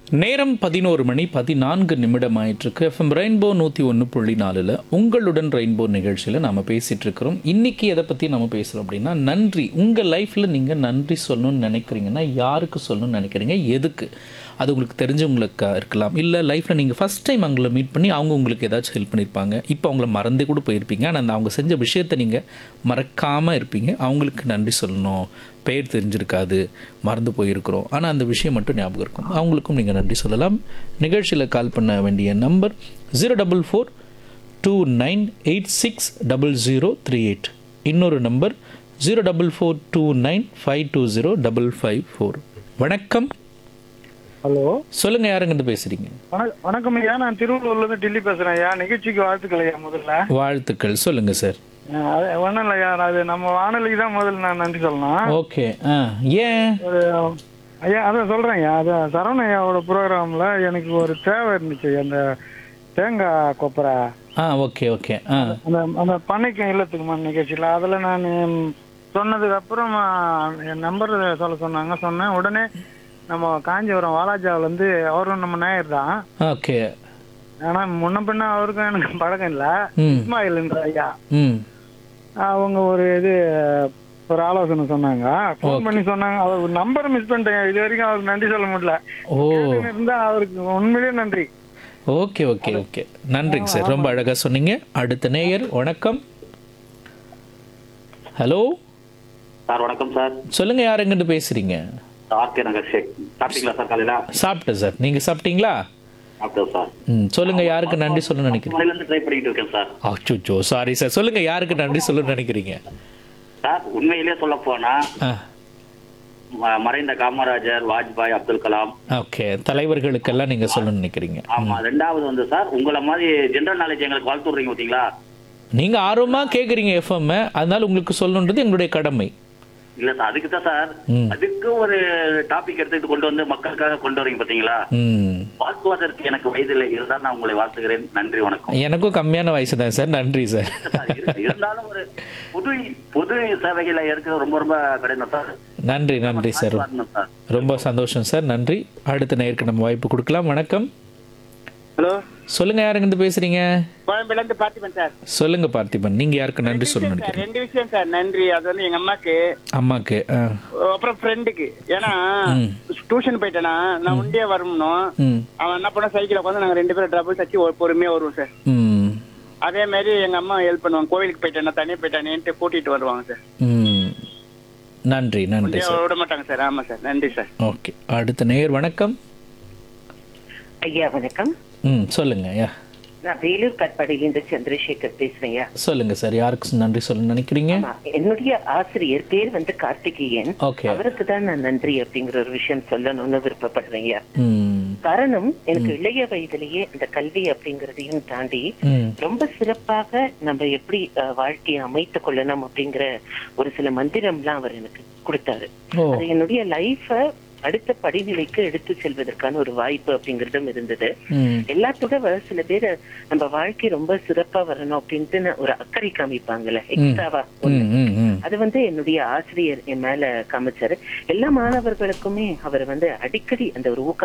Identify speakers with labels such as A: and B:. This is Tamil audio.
A: நேரம் பதினோரு மணி பதினான்கு நிமிடம் ஆயிட்டிருக்கு எஃப்எம் ரெயின்போ நூற்றி ஒன்று புள்ளி நாலில் உங்களுடன் ரெயின்போ நிகழ்ச்சியில் நாம் பேசிகிட்டு இருக்கிறோம் இன்றைக்கி எதை பற்றி நம்ம பேசுகிறோம் அப்படின்னா நன்றி உங்கள் லைஃப்பில் நீங்கள் நன்றி சொல்லணும்னு நினைக்கிறீங்கன்னா யாருக்கு சொல்லணும்னு நினைக்கிறீங்க எதுக்கு அது உங்களுக்கு தெரிஞ்சவங்களுக்கு இருக்கலாம் இல்லை லைஃப்பில் நீங்கள் ஃபஸ்ட் டைம் அவங்கள மீட் பண்ணி அவங்க உங்களுக்கு ஏதாச்சும் ஹெல்ப் பண்ணியிருப்பாங்க இப்போ அவங்கள மறந்தே கூட போயிருப்பீங்க ஆனால் அந்த அவங்க செஞ்ச விஷயத்தை நீங்கள் மறக்காமல் இருப்பீங்க அவங்களுக்கு நன்றி சொல்லணும் பெயர் தெரிஞ்சிருக்காது மறந்து போயிருக்கிறோம் ஆனால் அந்த விஷயம் மட்டும் ஞாபகம் இருக்கும் அவங்களுக்கும் நீங்கள் நன்றி சொல்லலாம் நிகழ்ச்சியில் கால் பண்ண வேண்டிய number zero double four two nine eight six double zero three eight இன்னொரு number zero double four two nine five two zero double five four வணக்கம்
B: ஹலோ
A: சொல்லுங்கள் யாருங்கிட்ட பேசுகிறீங்க
B: வணக்கம் வணக்கம் ஐயா நான் திருவள்ளூர்ல இருந்து டெல்லி பேசுறேன் ஐயா நிகழ்ச்சிக்கு வாழ்த்துக்கள் ஐயா முதல்ல
A: வாழ்த்துக்கள் சொல்லுங்கள் சார்
B: அஹ் அது ஒன்றும் இல்லை ஐயா அது நம்ம வானொலிக்கு தான் முதல்ல நான் நன்றி சொல்லணும்
A: ஓகே ஆ ஏன்
B: ஒரு ஐயா அதான் சொல்றேன் ஐயா அது சரவண ஐயாவோட ப்ரோக்ராம்ல எனக்கு ஒரு தேவை இருந்துச்சு அந்த தேங்காய் கொப்பரை
A: ஆ ஓகே ஓகே ஆ
B: அந்த அந்த பண்ணைக்கும் இல்லத்துக்குமா நிகழ்ச்சியில் அதில் நான் சொன்னதுக்கு அப்புறம் என் நம்பர் சொல்ல சொன்னாங்க சொன்னேன் உடனே நம்ம காஞ்சிபுரம் வாலாஜாவிலேருந்து அவரும் நம்ம நேயர் தான்
A: ஓகே
B: ஆனா முன்ன பின்ன அவருக்கும் எனக்கு பழக்கம் இல்ல
A: ம்
B: இஸ்மாயில்ன்ற ஐயா
A: ம்
B: அவங்க ஒரு இது ஒரு ஆலோசனை சொன்னாங்க ஃபோன் பண்ணி சொன்னாங்க அவர் நம்பர் மிஸ் பண்ணிட்டேன் இது வரைக்கும் அவருக்கு நன்றி சொல்ல முடியல
A: ஓ
B: கேட்டுன்னு இருந்தா அவருக்கு உண்மையிலேயே நன்றி
A: ஓகே ஓகே ஓகே நன்றிங்க சார் ரொம்ப அழகாக சொன்னீங்க அடுத்த நேயர் வணக்கம் ஹலோ
C: சார் வணக்கம் சார்
A: சொல்லுங்க யார் எங்கிட்டு பேசுறீங்க
C: ஆர்கே நகர் ஷேக் சாப்பிட்டீங்களா சார் காலையில
A: சாப்பிட்டேன் சார் நீங்க சாப்பிட்டீங்களா
C: சாப்பிட்டேன் சார்
A: ம் சொல்லுங்க யாருக்கு நன்றி சொல்ல நினைக்கிறீங்க
C: காலையில இருந்து ட்ரை பண்ணிட்டு இருக்கேன் சார்
A: அச்சோ சாரி சார் சொல்லுங்க யாருக்கு நன்றி சொல்ல நினைக்கிறீங்க
C: சார் உண்மையிலேயே சொல்ல போனா
A: ஆ
C: ம- மறைந்த காமராஜர் வாஜ்பாய் அப்துல் கலாம்
A: ஓகே தலைவர்களுக்கெல்லாம் நீங்க சொல்ல நினைக்கிறீங்க
C: ஆமா ரெண்டாவது வந்து சார் உங்களை மாதிரி ஜெனரல் நாலேஜ் எங்களுக்கு வாழ்த்து விடுறீங்க பாத்தீங்களா
A: நீங்க ஆர்வமா கேக்குறீங்க எஃப்எம் அதனால உங்களுக்கு சொல்லணுன்றது எங்களுடைய கடமை
C: இல்ல சார் அதுக்கு தான் சார்
A: ம்.
C: அதுக்கு ஒரு டாபிக் எடுத்துட்டு கொண்டு வந்து மக்களுக்காக கொண்டு வரீங்க பாத்தீங்களா
A: ம்
C: வாழ்த்துவதற்கு எனக்கு வயதில்லை இருந்தால் நான் உங்களை வாழ்த்துகிறேன் நன்றி வணக்கம்
A: எனக்கும் கம்மியான வயசு தான் சார் நன்றி சார்
C: சார், இரு- இருந்தாலும் ஒரு பொது பொது சேவைகளை இருக்கிறது ரொம்ப ரொம்ப கடினம் சார்
A: நன்றி நன்றி சார்
C: வரணும் சார்
A: ரொம்ப சந்தோஷம் சார் நன்றி அடுத்த நேருக்கு நம்ம வாய்ப்பு கொடுக்கலாம் வணக்கம்
D: ஹலோ
A: சொல்லுங்க யாருங்க பேசுறீங்க
D: கோயம்பேடுல இருந்து பார்த்திபன் சார்
A: சொல்லுங்க பார்த்திபன் நீங்க யாருக்கு நன்றி சொல்ல
D: சார்
A: நினைக்கிறீங்க
D: ரெண்டு விஷயம் சார் நன்றி அது வந்து எங்க அம்மாக்கு
A: அம்மாக்கு ஆ.
D: அப்புறம் ஃப்ரெண்டுக்கு ஏன்னா
A: ம்.
D: டியூஷன் போயிட்டேனா நான் உண்டியே வரணும்
A: ம்
D: அவன் என்ன பண்ண சைக்கிள் உட்காந்து நாங்க ரெண்டு பேரும் டபுள் தச்சு ஒரு பொறுமையா வருவோம் சார்
A: ம்
D: அதே மாதிரி எங்க அம்மா ஹெல்ப் பண்ணுவாங்க கோவிலுக்கு போயிட்டேன்னா தனியா போயிட்டானேன்ட்டு கூட்டிட்டு வருவாங்க சார்
A: ம் நன்றி நன்றி
D: உண்டியா
A: சார்
D: விட மாட்டாங்க சார் ஆமா சார் நன்றி சார்
A: ஓகே அடுத்த நேயர் வணக்கம்
E: ஐயா வணக்கம்
A: ம் சொல்லுங்க யா
E: நான் வேலூர் கட்பாடியிலிருந்து சந்திரசேகர் பேசுறேன் ஐயா.
A: சொல்லுங்க சார் யாருக்கு நன்றி சொல்ல நினைக்கிறீங்க
E: ஆமா, என்னுடைய ஆசிரியர் பேர் வந்து கார்த்திகேயன்
A: ஓகே
E: அவருக்கு தான் நான் நன்றி அப்படிங்கிற ஒரு விஷயம் சொல்லணும்னு விருப்பப்படுறேன் ஐயா.
A: ம்
E: காரணம் எனக்கு இளைய வயதிலேயே இந்த கல்வி அப்படிங்கறதையும் தாண்டி
A: ம்
E: ரொம்ப சிறப்பாக நம்ம எப்படி அஹ், வாழ்க்கையை அமைத்துக் கொள்ளணும் அப்படிங்கிற ஒரு சில மந்திரம்லாம் அவர் எனக்கு கொடுத்தாரு
A: ஓ
E: அது என்னுடைய லைஃப அடுத்த படிநிலைக்கு எடுத்து செல்வதற்கான ஒரு வாய்ப்பு அப்படிங்கறதும் இருந்தது
A: ம்
E: எல்லாத்தோட வ- சில பேர் நம்ம வாழ்க்கை ரொம்ப சிறப்பா வரணும் அப்படின்ட்டு நான் ஒரு அக்கறை காமிப்பாங்கல்ல எக்ஸ்ட்ராவா
A: ம் ம் ம்
E: அது வந்து என்னுடைய ஆசிரியர் என் மேல காமிச்சாரு எல்லா மாணவர்களுக்குமே அவர் வந்து அடிக்கடி அந்த ஒரு ஊக்கம்